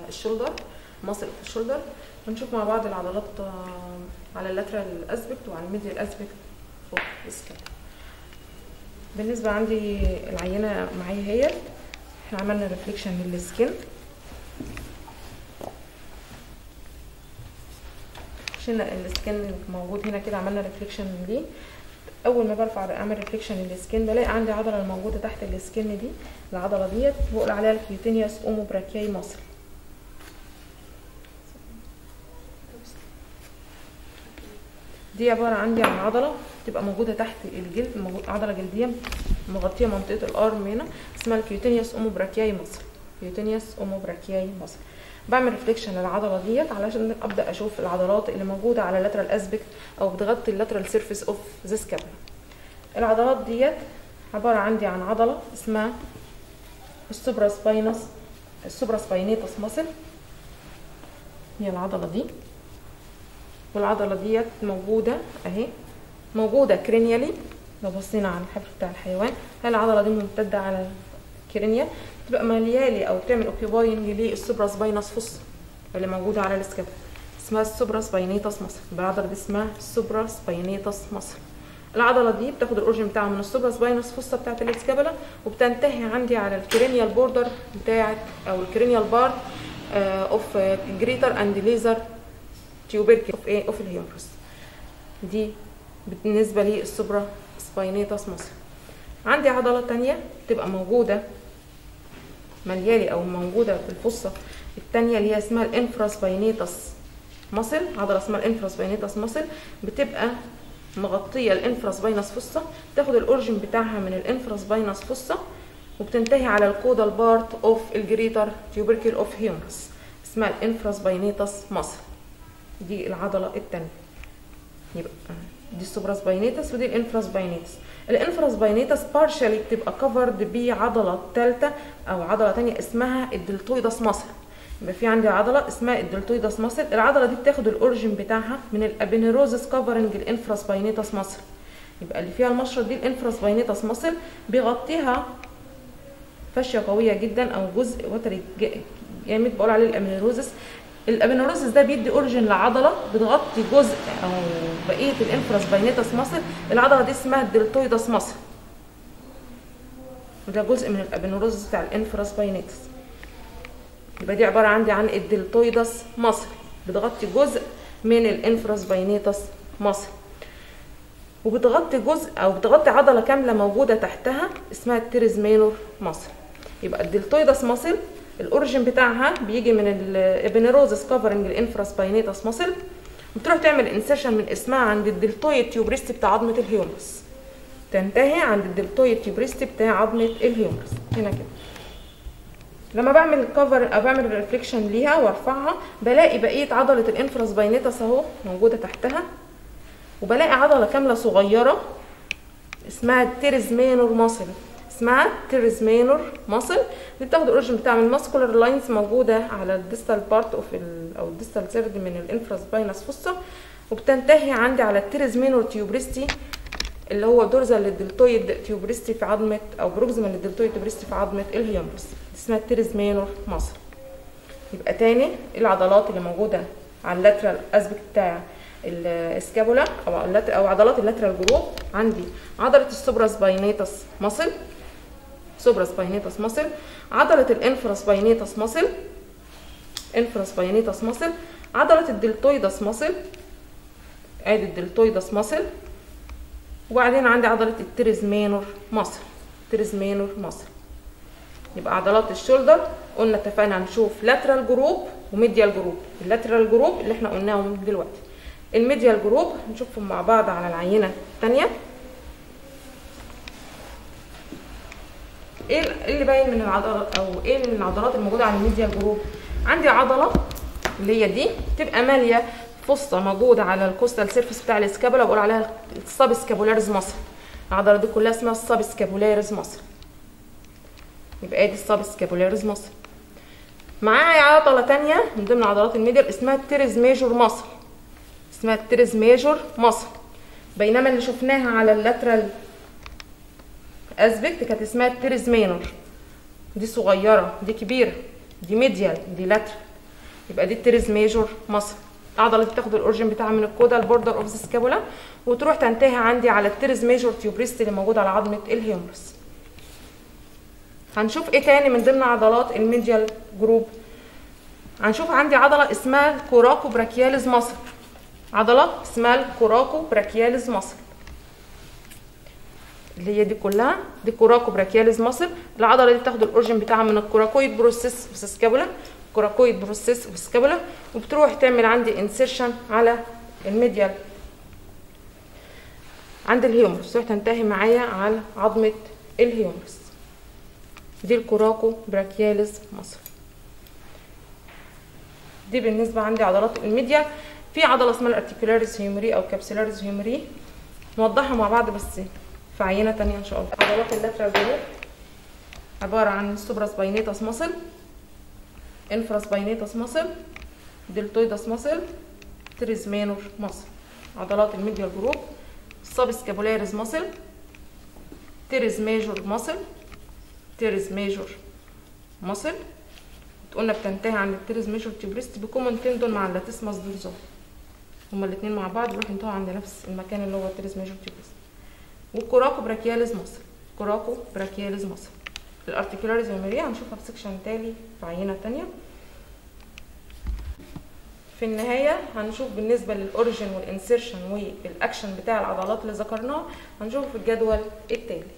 الشولدر ماسل في الشولدر هنشوف مع بعض العضلات آه، على اللاترال اسبكت وعلى الميديال اسبكت فوق السكال بالنسبه عندي العينه معايا هي احنا عملنا ريفليكشن للسكين شلنا السكين موجود هنا كده عملنا ريفليكشن ليه اول ما برفع اعمل ريفليكشن للسكين بلاقي عندي عضله الموجوده تحت السكين دي العضله ديت بقول عليها الكيوتينيوس اوموبراكياي مصر دي عباره عندي عن عضله تبقى موجوده تحت الجلد موجود- عضله جلديه مغطيه منطقه الارم هنا اسمها الكيوتينيوس اوموبراكياي مصر كيوتينيوس اوموبراكياي مصر بعمل ريفليكشن للعضله ديت علشان ابدا اشوف العضلات اللي موجوده على اللاترال اسبكت او بتغطي اللاترال سيرفيس اوف ذا سكابلا العضلات ديت عباره عندي عن عضله اسمها السوبرا سباينس السوبرا سباينيتس ماسل هي العضله دي والعضله ديت موجوده اهي موجوده كرينيالي لو بصينا على الحبل بتاع الحيوان هل العضله دي ممتده على الكرينيا تبقى مليالي او تعمل اوكيباينج للسوبرا سباينس فوس اللي موجوده على السكاب اسمها السوبرا سباينيتس مصر العضله دي اسمها السوبرا سباينيتس مصر العضله دي بتاخد الاورجن بتاعها من السوبرا سباينس فوسا بتاعت الاسكابلا وبتنتهي عندي على الكرينيال بوردر بتاعت او الكرينيال بارت اوف جريتر اند ليزر تيوبركل اوف ايه اوف الهيومرس دي بالنسبه للسوبرا سباينيتس مصر عندي عضله تانية تبقى موجوده مليالي او موجوده في الفصه التانية اللي هي اسمها الانفراسباينيتس مصل عضله اسمها الانفراسباينيتس مصل بتبقى مغطيه الانفراسباينس فصه تاخد الاورجن بتاعها من الانفراسباينس فصه وبتنتهي على الكودال بارت اوف الجريتر تيوبركل اوف هيومرس اسمها الانفراسباينيتس مصل دي العضله التانية يبقى دي السوبراسباينيتس ودي الانفراسباينيتس الانفراسباينيتس بارشالي بتبقى كفرد بعضله ثالثه او عضله تانية اسمها الدلتويدس ماسل يبقى في عندي عضله اسمها الدلتويدس ماسل العضله دي بتاخد الاورجن بتاعها من الابينيروزس كفرنج الانفراسباينيتس ماسل يبقى اللي فيها المشرط دي الانفراسباينيتس ماسل بيغطيها فاشيه قويه جدا او جزء وتري ج- جامد بقول عليه الامينيروزس الابينيروزس ده بيدي اورجن لعضله بتغطي جزء او بقيه الانفراسباينيتس ماسل العضله دي اسمها الدلتويدس ماسل وده جزء من الابينيروزس بتاع الانفراسباينيتس يبقى دي عباره عندي عن الدلتويدس ماسل بتغطي جزء من الانفراسباينيتس ماسل وبتغطي جزء او بتغطي عضله كامله موجوده تحتها اسمها التيرز مينور ماسل يبقى الدلتويدس ماسل الاوريجن بتاعها بيجي من الابينيروزس كفرنج الانفراسباينيتس ماسل بتروح تعمل انسيشن من اسمها عند الدلتويد تيوبريست بتاع عظمه الهيومرس تنتهي عند الدلتويد تيوبريست بتاع عظمه الهيومرس هنا كده لما بعمل كفر او بعمل ريفليكشن ليها وارفعها بلاقي بقيه عضله الانفراسباينيتس اهو موجوده تحتها وبلاقي عضله كامله صغيره اسمها التيرز مينور ماسل اسمها تيرز مينور ماسل دي بتاخد الاوريجن بتاع من الماسكولار لاينز موجوده على الديستال بارت اوف او الديستال سيرد من الانفراسباينس فوسا وبتنتهي عندي على التيرز مينور تيوبريستي اللي هو دورزال للدلتويد تيوبريستي في عظمه او بروكسيمال للدلتويد تيوبريستي في عظمه الهيومرس اسمها التيرز مينور ماسل يبقى تاني العضلات اللي موجوده على اللاترال اسبكت بتاع الاسكابولا او اللات- او عضلات اللاترال جروب عندي عضله السوبرا سباينيتس ماسل سوبرا سباينيتس ماسل عضله الانفرا سباينيتس ماسل انفرا سباينيتس ماسل عضله الدلتويدس ماسل ادي الدلتويدس ماسل وبعدين عندي عضله التريز مينور ماسل تريز مينور ماسل يبقى عضلات الشولدر قلنا اتفقنا هنشوف لاترال جروب وميديال جروب اللاترال جروب اللي احنا قلناهم دلوقتي الميديال جروب نشوفهم مع بعض على العينه الثانيه ايه اللي باين من العضلات او ايه من العضلات الموجوده على الميديال جروب عندي عضله اللي هي دي تبقى ماليه فصه موجوده على الكوستال سيرفيس بتاع الاسكابولا بقول عليها السب سكابولاريز مصر العضله دي كلها اسمها السب سكابولاريز مصر يبقى ادي السب سكابولاريز مصر معايا عضله تانية من ضمن عضلات الميديال اسمها التيرز ميجور مصر اسمها التيرز ميجور مصر بينما اللي شفناها على اللاترال اسبكت كانت اسمها التيرز مينور دي صغيره دي كبيره دي ميديال دي لاترال يبقى دي التريز ميجور مصل العضله دي بتاخد الاورجن بتاعها من الكودا البوردر اوف ذا سكابولا وتروح تنتهي عندي على التريز ميجور تيوبريست اللي موجود على عظمه الهيومرس هنشوف ايه تاني من ضمن عضلات الميديال جروب هنشوف عندي عضله اسمها الكوراكو براكياليز مصل عضله اسمها الكوراكو براكياليز مصل اللي هي دي كلها دي كوراكو براكياليز مصل العضله دي بتاخد الاورجن بتاعها من الكوراكويد بروسيس في السكابولا كوراكويد بروسيس في السكابولا وبتروح تعمل عندي انسيرشن على الميديال عند الهيومرس تروح تنتهي معايا على عظمه الهيومرس دي الكوراكو براكياليز مصل دي بالنسبه عندي عضلات الميديا في عضله اسمها الارتيكولاريس هيومري او كابسولاريس هيومري نوضحها مع بعض بس في عينه تانية ان شاء الله عضلات اللاترال جروب عباره عن سوبراس باينيتاس ماسل انفراس باينيتاس ماسل دلتويداس ماسل تريز مانور ماسل عضلات الميديال جروب سب سكابولاريز ماسل تيريز ميجور ماسل تيريز ميجور ماسل قلنا بتنتهي عند التيريز ميجور تيوبريست بكومن تندون مع اللاتيسماس دورزال هما الاثنين مع بعض بيروحوا ينتهوا عند نفس المكان اللي هو التيريز ميجور تيوبريست والكوراكو براكياليز ماسل كوراكو براكياليز ماسل الارتيكولاريز هيوميريا هنشوفها في سكشن تالي في عينه تانية في النهاية هنشوف بالنسبة للأوريجين والإنسيرشن والأكشن بتاع العضلات اللي ذكرناها هنشوفه في الجدول التالي